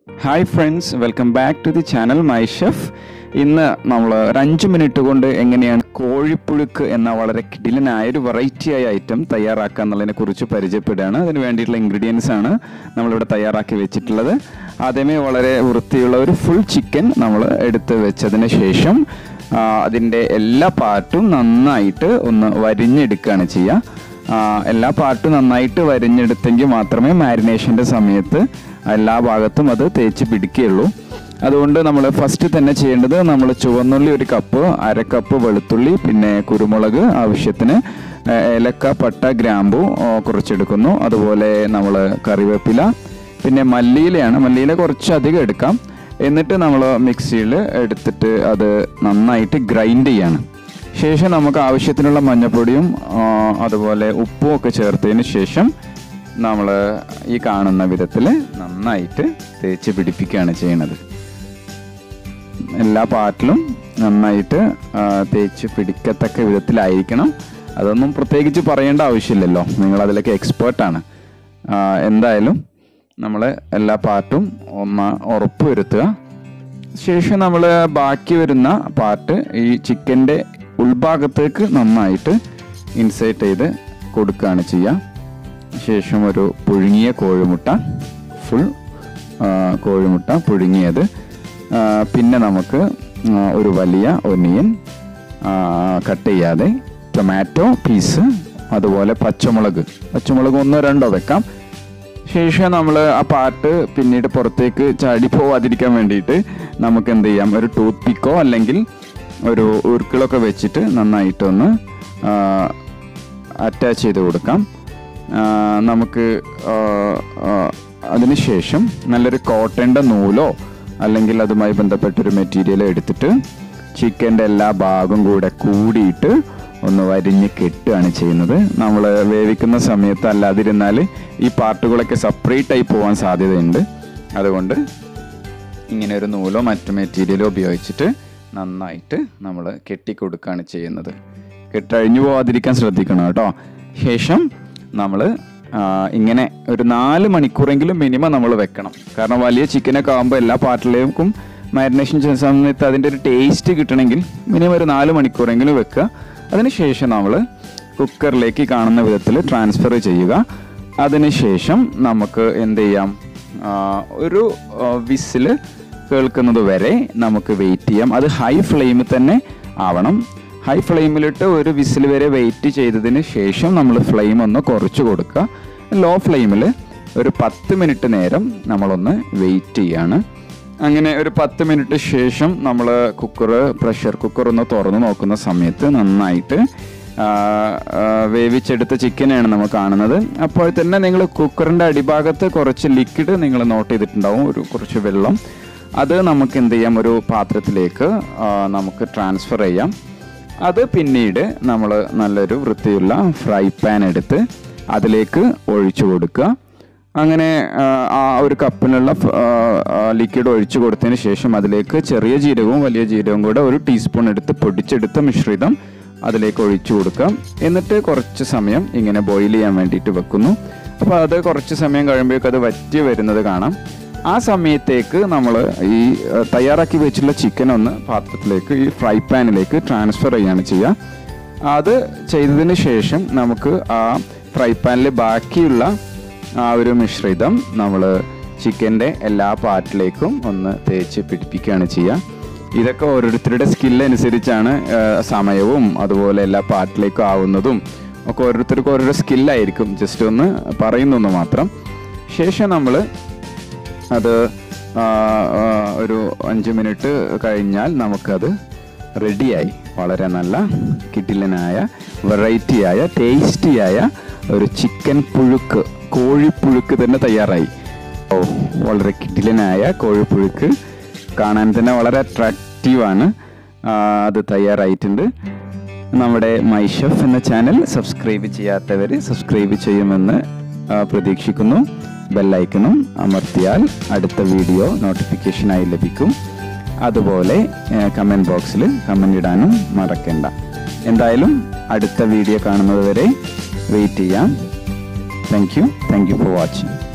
hi friends welcome back to the channel My Chef ഇന്ന് നമ്മൾ ഒരു അഞ്ച് മിനിറ്റ് കൊണ്ട് എങ്ങനെയാണ് കോഴിപ്പുഴുക്ക് എന്ന വളരെ കിടിലനായ ഒരു വെറൈറ്റി ആയ ഐറ്റം തയ്യാറാക്കുക എന്നുള്ളതിനെ കുറിച്ച് പരിചയപ്പെടുകയാണ് അതിന് വേണ്ടിയിട്ടുള്ള ഇൻഗ്രീഡിയൻസ് ആണ് നമ്മളിവിടെ തയ്യാറാക്കി വെച്ചിട്ടുള്ളത് ആദ്യമേ വളരെ വൃത്തിയുള്ള ഒരു ഫുൾ ചിക്കൻ നമ്മൾ എടുത്ത് വെച്ചതിന് ശേഷം ആ, അതിൻ്റെ എല്ലാ പാർട്ടും നന്നായിട്ട് ഒന്ന് വരിഞ്ഞെടുക്കുകയാണ് ചെയ്യുക ആ, എല്ലാ പാർട്ടും നന്നായിട്ട് വരിഞ്ഞെടുത്തെങ്കിൽ മാത്രമേ മാരിനേഷൻ്റെ സമയത്ത് എല്ലാ ഭാഗത്തും അത് തേച്ച് പിടിക്കുകയുള്ളൂ അതുകൊണ്ട് നമ്മൾ ഫസ്റ്റ് തന്നെ ചെയ്യേണ്ടത് നമ്മൾ ചുവന്നുള്ളി ഒരു കപ്പ് അര കപ്പ് വെളുത്തുള്ളി പിന്നെ കുരുമുളക് ആവശ്യത്തിന് ഏ, ഏലക്ക പട്ട ഗ്രാമ്പു ഓ, കുറച്ചെടുക്കുന്നു അതുപോലെ നമ്മൾ കറിവേപ്പില പിന്നെ മല്ലിയിലയാണ് മല്ലിയില കുറച്ചധികം എടുക്കാം എന്നിട്ട് നമ്മൾ മിക്സിയിൽ എടുത്തിട്ട് അത് നന്നായിട്ട് ഗ്രൈൻഡ് ചെയ്യാണ് ശേഷം നമുക്ക് ആവശ്യത്തിനുള്ള മഞ്ഞപ്പൊടിയും ആ, അതുപോലെ ഉപ്പും ഒക്കെ ചേർത്തതിന് ശേഷം നമ്മൾ ഈ കാണുന്ന വിധത്തിൽ നന്നായിട്ട് തേച്ച് പിടിപ്പിക്കുകയാണ് ചെയ്യുന്നത് എല്ലാ പാർട്ടിലും നന്നായിട്ട് ആ, തേച്ച് പിടിക്കത്തക്ക വിധത്തിലായിരിക്കണം അതൊന്നും പ്രത്യേകിച്ച് പറയേണ്ട ആവശ്യമില്ലല്ലോ നിങ്ങൾ അതിലൊക്കെ എക്സ്പേർട്ടാണ് എന്തായാലും നമ്മൾ എല്ലാ പാർട്ടും ഒന്ന് ഉറപ്പ് വരുത്തുക ശേഷം നമ്മൾ ബാക്കി വരുന്ന പാർട്ട് ഈ ചിക്കൻ്റെ ഉൾഭാഗത്തേക്ക് നന്നായിട്ട് ഇൻസേർട്ട് ചെയ്ത് കൊടുക്കുകയാണ് ചെയ്യുക ശേഷം ഒരു പുഴുങ്ങിയ കോഴിമുട്ട ഫുൾ കോഴിമുട്ട പുഴുങ്ങിയത് ആ, പിന്നെ നമുക്ക് ആ, ഒരു വലിയ ഒനിയൻ കട്ട് ചെയ്യാതെ ടൊമാറ്റോ പീസ് അതുപോലെ പച്ചമുളക് പച്ചമുളക് ഒന്നോ രണ്ടോ വെക്കാം ശേഷം നമ്മൾ ആ പാട്ട് പിന്നീട് പുറത്തേക്ക് ചാടി പോവാതിരിക്കാൻ വേണ്ടിയിട്ട് നമുക്ക് എന്ത് ചെയ്യാം ഒരു ടൂത്ത് പിക്കോ അല്ലെങ്കിൽ ഒരു ഉരുക്കിളൊക്കെ വെച്ചിട്ട് നന്നായിട്ടൊന്ന് അറ്റാച്ച് ചെയ്ത് കൊടുക്കാം ആ, നമുക്ക് ആ, ആ, അതിനുശേഷം നല്ലൊരു കോട്ടൻ്റെ നൂലോ അല്ലെങ്കിൽ അതുമായി ബന്ധപ്പെട്ടൊരു മെറ്റീരിയൽ എടുത്തിട്ട് ചിക്കൻ്റെ എല്ലാ ഭാഗവും കൂടെ കൂടിയിട്ട് ഒന്ന് വരിഞ്ഞ് കെട്ടുകയാണ് ചെയ്യുന്നത് നമ്മൾ വേവിക്കുന്ന സമയത്ത് അല്ലാതിരുന്നാൽ ഈ പാർട്ടുകളൊക്കെ സെപ്പറേറ്റ് ആയി പോകാൻ സാധ്യതയുണ്ട് അതുകൊണ്ട് ഇങ്ങനെ ഒരു നൂലോ മറ്റു മെറ്റീരിയലോ ഉപയോഗിച്ചിട്ട് നന്നായിട്ട് നമ്മൾ കെട്ടിക്കൊടുക്കുകയാണ് ചെയ്യുന്നത് കെട്ടഴിഞ്ഞു പോവാതിരിക്കാൻ ശ്രദ്ധിക്കണം കേട്ടോ ശേഷം നമ്മൾ ഇങ്ങനെ ഒരു നാല് മണിക്കൂറെങ്കിലും മിനിമം നമ്മൾ വെക്കണം കാരണം വലിയ ചിക്കനൊക്കെ ആകുമ്പോൾ എല്ലാ പാർട്ടിലേക്കും മാരിനേഷൻ ചെയ്യുന്ന സമയത്ത് അതിൻ്റെ ഒരു ടേസ്റ്റ് കിട്ടണമെങ്കിൽ മിനിമം ഒരു നാല് മണിക്കൂറെങ്കിലും വെക്കുക അതിനുശേഷം നമ്മൾ കുക്കറിലേക്ക് കാണുന്ന വിധത്തിൽ ട്രാൻസ്ഫർ ചെയ്യുക അതിനുശേഷം നമുക്ക് എന്ത് ചെയ്യാം ആ, ഒരു വിസിൽ കേൾക്കുന്നത് വരെ നമുക്ക് വെയിറ്റ് ചെയ്യാം അത് ഹൈ ഫ്ലെയിമിൽ തന്നെ ആവണം ഹൈ ഫ്ലെയിമിലിട്ട് ഒരു വിസിൽ വരെ വെയിറ്റ് ചെയ്തതിന് ശേഷം നമ്മൾ ഫ്ലെയിം ഒന്ന് കുറച്ച് കൊടുക്കുക ലോ ഫ്ലെയിമിൽ ഒരു പത്ത് മിനിറ്റ് നേരം നമ്മളൊന്ന് വെയിറ്റ് ചെയ്യാണ് അങ്ങനെ ഒരു പത്ത് മിനിറ്റ് ശേഷം നമ്മൾ കുക്കർ പ്രഷർ കുക്കർ ഒന്ന് തുറന്ന് നോക്കുന്ന സമയത്ത് നന്നായിട്ട് ആ, ആ, വേവിച്ചെടുത്ത ചിക്കനാണ് നമ്മൾ കാണുന്നത് അപ്പോൾ തന്നെ നിങ്ങൾ കുക്കറിൻ്റെ അടിഭാഗത്ത് കുറച്ച് ലിക്വിഡ് നിങ്ങൾ നോട്ട് ചെയ്തിട്ടുണ്ടാവും ഒരു കുറച്ച് വെള്ളം അത് നമുക്ക് എന്ത് ചെയ്യാം ഒരു പാത്രത്തിലേക്ക് ആ, നമുക്ക് ട്രാൻസ്ഫർ ചെയ്യാം അത് പിന്നീട് നമ്മൾ നല്ലൊരു വൃത്തിയുള്ള ഫ്രൈ പാൻ എടുത്ത് അതിലേക്ക് ഒഴിച്ചു കൊടുക്കുക അങ്ങനെ ആ, ആ ഒരു കപ്പിനുള്ള ലിക്വിഡ് ഒഴിച്ചു കൊടുത്തതിന് ശേഷം അതിലേക്ക് ചെറിയ ജീരകവും വലിയ ജീരകവും കൂടെ ഒരു ടീസ്പൂൺ എടുത്ത് പൊടിച്ചെടുത്ത മിശ്രിതം അതിലേക്ക് ഒഴിച്ചു കൊടുക്കാം എന്നിട്ട് കുറച്ച് സമയം ഇങ്ങനെ ബോയിൽ ചെയ്യാൻ വേണ്ടിയിട്ട് വെക്കുന്നു അപ്പോൾ അത് കുറച്ച് സമയം കഴിയുമ്പോഴേക്കും അത് വറ്റി വരുന്നത് കാണാം ആ സമയത്തേക്ക് നമ്മൾ ഈ ആ, തയ്യാറാക്കി വെച്ചിട്ടുള്ള ചിക്കൻ ഒന്ന് പാത്രത്തിലേക്ക് ഈ ഫ്രൈ പാനിലേക്ക് ട്രാൻസ്ഫർ ചെയ്യാണ് ചെയ്യുക അത് ചെയ്തതിന് ശേഷം നമുക്ക് ആ ഫ്രൈ പാനിൽ ബാക്കിയുള്ള ആ ഒരു മിശ്രിതം നമ്മൾ ചിക്കൻ്റെ എല്ലാ പാർട്ടിലേക്കും ഒന്ന് തേച്ച് പിടിപ്പിക്കുകയാണ് ചെയ്യുക ഇതൊക്കെ ഓരോരുത്തരുടെ സ്കില്ല് അനുസരിച്ചാണ് ആ, സമയവും അതുപോലെ എല്ലാ പാർട്ടിലേക്കും ആവുന്നതും ഒക്കെ ഓരോരുത്തർക്കും ഓരോരോ സ്കില്ലായിരിക്കും ജസ്റ്റ് ഒന്ന് പറയുന്നു മാത്രം ശേഷം നമ്മൾ അത് ആ, ആ, ഒരു അഞ്ച് മിനിറ്റ് കഴിഞ്ഞാൽ നമുക്കത് റെഡിയായി വളരെ നല്ല കിടിലനായ വെറൈറ്റിയായ ടേസ്റ്റിയായ ഒരു ചിക്കൻ പുഴുക്ക് കോഴിപ്പുഴുക്ക് തന്നെ തയ്യാറായി ഓ വളരെ കിടിലനായ കോഴിപ്പുഴുക്ക് കാണാൻ തന്നെ വളരെ അട്രാക്റ്റീവാണ് അത് തയ്യാറായിട്ടുണ്ട് നമ്മുടെ മൈ ഷെഫ് എന്ന ചാനൽ സബ്സ്ക്രൈബ് ചെയ്യാത്തവർ സബ്സ്ക്രൈബ് ചെയ്യുമെന്ന് ആ, പ്രതീക്ഷിക്കുന്നു ബെല്ലൈക്കണും അമർത്തിയാൽ അടുത്ത വീഡിയോ നോട്ടിഫിക്കേഷനായി ലഭിക്കും അതുപോലെ കമൻറ്റ് ബോക്സിൽ കമൻ്റ് ഇടാനും മറക്കണ്ട എന്തായാലും അടുത്ത വീഡിയോ കാണുന്നത് വരെ വെയിറ്റ് ചെയ്യാം thank you thank you for watching